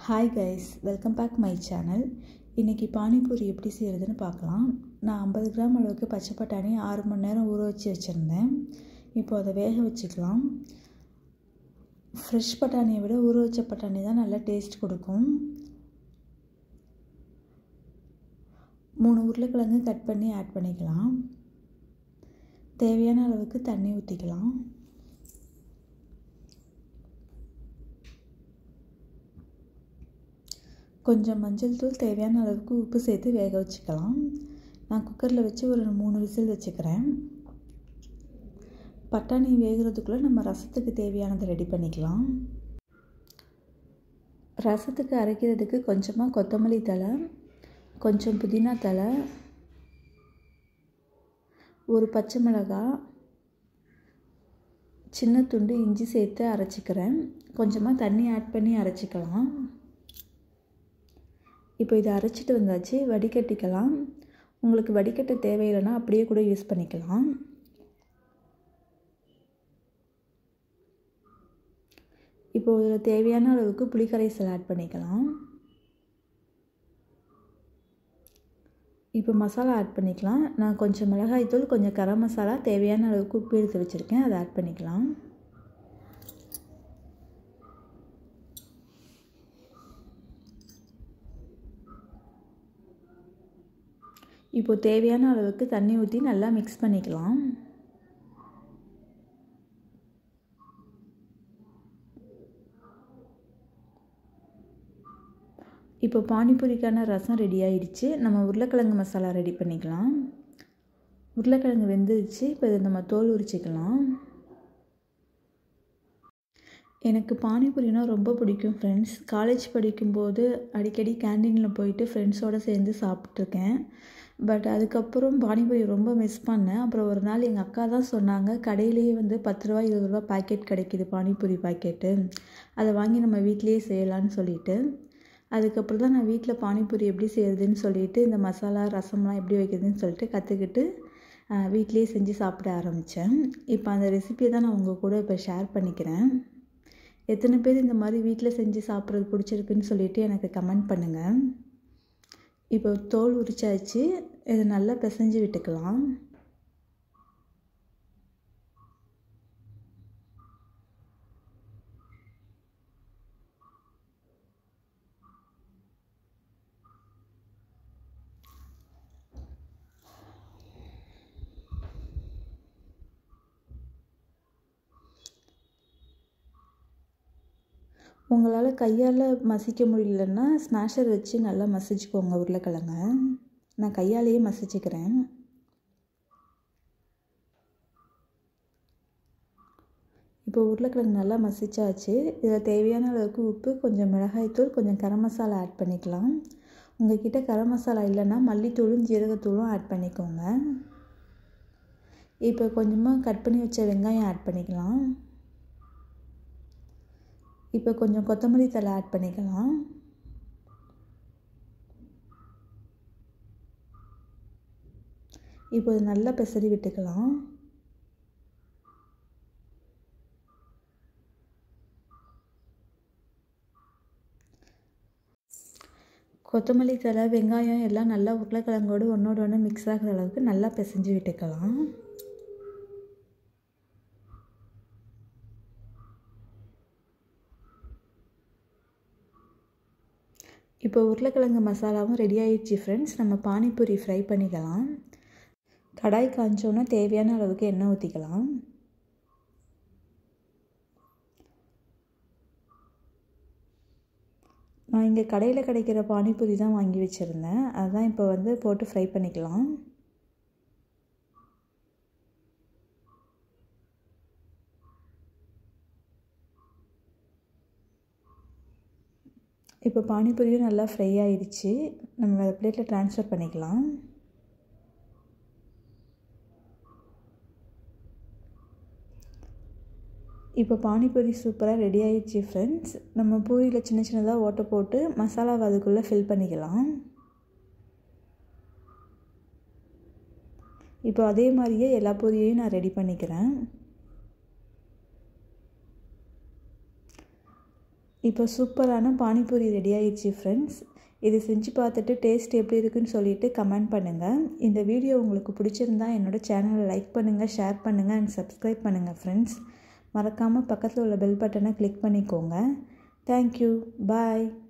hi guys welcome back my channel இன்றைக்கி பானிபூரி எப்படி செய்கிறதுன்னு பார்க்கலாம் நான் ஐம்பது கிராம் அளவுக்கு பச்சை பட்டாணி ஆறு மணி நேரம் ஊற வச்சு வச்சுருந்தேன் இப்போ அதை வேக வச்சுக்கலாம் ஃப்ரெஷ் பட்டாணியை விட ஊற வச்ச பட்டாணி தான் நல்லா டேஸ்ட் கொடுக்கும் மூணு உருளைக்கிழங்கு கட் பண்ணி ஆட் பண்ணிக்கலாம் தேவையான அளவுக்கு தண்ணி ஊற்றிக்கலாம் கொஞ்சம் மஞ்சள் தூள் தேவையான அளவுக்கு உப்பு சேர்த்து வேக வச்சுக்கலாம் நான் குக்கரில் வச்சு ஒரு மூணு விசில் வச்சுக்கிறேன் பட்டாணி வேகிறதுக்குள்ளே நம்ம ரசத்துக்கு தேவையானதை ரெடி பண்ணிக்கலாம் ரசத்துக்கு அரைக்கிறதுக்கு கொஞ்சமாக கொத்தமல்லி தழை கொஞ்சம் புதினா தழை ஒரு பச்சை மிளகாய் சின்ன துண்டு இஞ்சி சேர்த்து அரைச்சிக்கிறேன் கொஞ்சமாக தண்ணி ஆட் பண்ணி அரைச்சிக்கலாம் இப்போ இதை அரைச்சிட்டு வந்தாச்சு வடிகட்டிக்கலாம் உங்களுக்கு வடிகட்ட தேவையில்லைன்னா அப்படியே கூட யூஸ் பண்ணிக்கலாம் இப்போ இதில் தேவையான அளவுக்கு புளிக்கரைசல் ஆட் பண்ணிக்கலாம் இப்போ மசாலா ஆட் பண்ணிக்கலாம் நான் கொஞ்சம் மிளகாய்த்தூள் கொஞ்சம் கரம் மசாலா தேவையான அளவுக்கு உப்பு எடுத்து வச்சுருக்கேன் அதை ஆட் பண்ணிக்கலாம் இப்போது தேவையான அளவுக்கு தண்ணி ஊற்றி நல்லா மிக்ஸ் பண்ணிக்கலாம் இப்போ பானிபூரிக்கான ரசம் ரெடி ஆயிடுச்சு நம்ம உருளைக்கிழங்கு மசாலா ரெடி பண்ணிக்கலாம் உருளைக்கிழங்கு வெந்துருச்சு இப்போ இதை நம்ம தோல் உரிச்சிக்கலாம் எனக்கு பானிபூரினா ரொம்ப பிடிக்கும் ஃப்ரெண்ட்ஸ் காலேஜ் படிக்கும்போது அடிக்கடி கேன்டீனில் போயிட்டு ஃப்ரெண்ட்ஸோடு சேர்ந்து சாப்பிட்ருக்கேன் பட் அதுக்கப்புறம் பானிபூரி ரொம்ப மிஸ் பண்ணேன் அப்புறம் ஒரு நாள் எங்கள் அக்கா தான் சொன்னாங்க கடையிலேயே வந்து பத்து ரூபா இருபது ரூபா பாக்கெட் கிடைக்கிது பானிபூரி பாக்கெட்டு அதை வாங்கி நம்ம வீட்லேயே செய்யலான்னு சொல்லிட்டு அதுக்கப்புறம் தான் நான் வீட்டில் பானிபூரி எப்படி செய்கிறதுன்னு சொல்லிட்டு இந்த மசாலா ரசம்லாம் எப்படி வைக்கிறதுன்னு சொல்லிட்டு கற்றுக்கிட்டு வீட்லேயே செஞ்சு சாப்பிட ஆரம்பித்தேன் இப்போ அந்த ரெசிபியை தான் நான் உங்கள் கூட இப்போ ஷேர் பண்ணிக்கிறேன் எத்தனை பேர் இந்த மாதிரி வீட்டில் செஞ்சு சாப்பிட்றது பிடிச்சிருக்குன்னு சொல்லிவிட்டு எனக்கு கமெண்ட் பண்ணுங்கள் இப்போ தோல் உரிச்சாச்சு இதை நல்லா பிசைஞ்சு விட்டுக்கலாம் உங்களால் கையால் மசிக்க முடியலன்னா ஸ்மாஷர் வச்சு நல்லா மசிச்சுக்கோங்க உருளைக்கிழங்க நான் கையாலேயே மசிச்சுக்கிறேன் இப்போ உருளைக்கிழங்கு நல்லா மசிச்சாச்சு இதில் தேவையான அளவுக்கு உப்பு கொஞ்சம் மிளகாய்த்தூள் கொஞ்சம் கரம் மசாலா ஆட் பண்ணிக்கலாம் உங்கள் கிட்டே கரம் மசாலா இல்லைன்னா மல்லித்தூளும் ஜீரகத்தூளும் ஆட் பண்ணிக்கோங்க இப்போ கொஞ்சமாக கட் பண்ணி வச்ச வெங்காயம் ஆட் பண்ணிக்கலாம் இப்போ கொஞ்சம் கொத்தமல்லி தலை ஆட் பண்ணிக்கலாம் இப்போ இது நல்லா பெசரி விட்டுக்கலாம் கொத்தமல்லி தலை வெங்காயம் எல்லாம் நல்லா உருளைக்கிழங்கோடு ஒன்றோடு ஒன்று மிக்ஸ் ஆகிற அளவுக்கு நல்லா பிசைஞ்சு விட்டுக்கலாம் இப்போ உருளைக்கிழங்கு மசாலாவும் ரெடி ஆயிடுச்சு ஃப்ரெண்ட்ஸ் நம்ம பானிபூரி ஃப்ரை பண்ணிக்கலாம் கடாய் காஞ்சோன்னா தேவையான அளவுக்கு எண்ணெய் ஊற்றிக்கலாம் நான் இங்கே கடையில் கிடைக்கிற பானிபூரி தான் வாங்கி வச்சுருந்தேன் அதுதான் இப்போ வந்து போட்டு ஃப்ரை பண்ணிக்கலாம் இப்போ பானிபூரியும் நல்லா ஃப்ரை ஆயிடுச்சு நம்ம வேறு பிளேட்டில் ட்ரான்ஸ்ஃபர் பண்ணிக்கலாம் இப்போ பானிபூரி சூப்பராக ரெடி ஆயிடுச்சு ஃப்ரெண்ட்ஸ் நம்ம பூரியில் சின்ன சின்னதாக ஓட்டை போட்டு மசாலாவை அதுக்குள்ளே ஃபில் பண்ணிக்கலாம் இப்போ அதே மாதிரியே எல்லா பூரியையும் நான் ரெடி பண்ணிக்கிறேன் இப்போ சூப்பரான பானிபூரி ரெடி ஆயிடுச்சு ஃப்ரெண்ட்ஸ் இது செஞ்சு பார்த்துட்டு டேஸ்ட் எப்படி இருக்குன்னு சொல்லிட்டு கமெண்ட் பண்ணுங்கள் இந்த வீடியோ உங்களுக்கு பிடிச்சிருந்தா என்னோடய சேனலை லைக் பண்ணுங்கள் ஷேர் பண்ணுங்கள் அண்ட் சப்ஸ்கிரைப் பண்ணுங்கள் ஃப்ரெண்ட்ஸ் மறக்காமல் பக்கத்தில் உள்ள பெல் பட்டனை கிளிக் பண்ணிக்கோங்க தேங்க்யூ பாய்